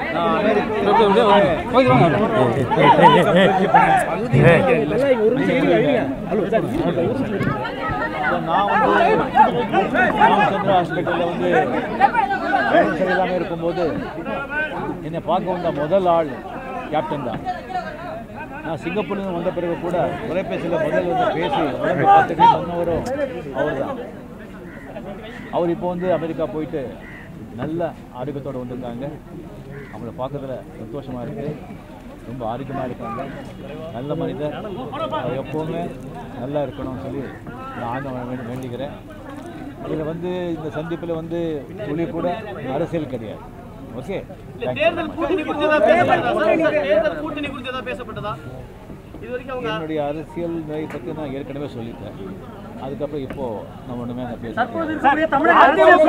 நான் அமெரிக்க நான் வந்து ராமச்சந்திரா ஹாஸ்பிட்டலில் வந்து உடம்பு சரியில்லாமல் இருக்கும்போது என்னை பார்க்க வந்த முதல் ஆள் கேப்டன் தான் நான் சிங்கப்பூர்லேருந்து வந்த பிறகு கூட தொலைபேசியில் முதல் வந்து பேசி உடம்பு பார்த்துட்டு சொன்னவரும் அவர் தான் அவர் இப்போ வந்து அமெரிக்கா போயிட்டு நல்ல ஆரோக்கியத்தோடு வந்திருக்காங்க அவங்கள பார்க்கறதுல சந்தோஷமாக இருக்குது ரொம்ப ஆரோக்கியமாக இருக்காங்க நல்ல மனிதர் அவர் எப்போவுமே நல்லா இருக்கணும்னு சொல்லி நான் ஆண்டவனை வேண்டி வேண்டிக்கிறேன் இதில் வந்து இந்த சந்திப்பில் வந்து துளி கூட அரசியல் கிடையாது ஓகே தேர்தல் கூட்டணி குறித்து ஏதாவது பேசப்பட்டதா சார்? தேர்தல் கூட்டணி குறித்து ஏதாவது பேசப்பட்டதா இது வரைக்கும் அவங்க என்னுடைய அரசியல் நிலை பற்றி நான் ஏற்கனவே சொல்லிட்டேன் அதுக்கப்புறம் இப்போது நான் ஒன்றுமே நான் பேசுகிறேன் தமிழக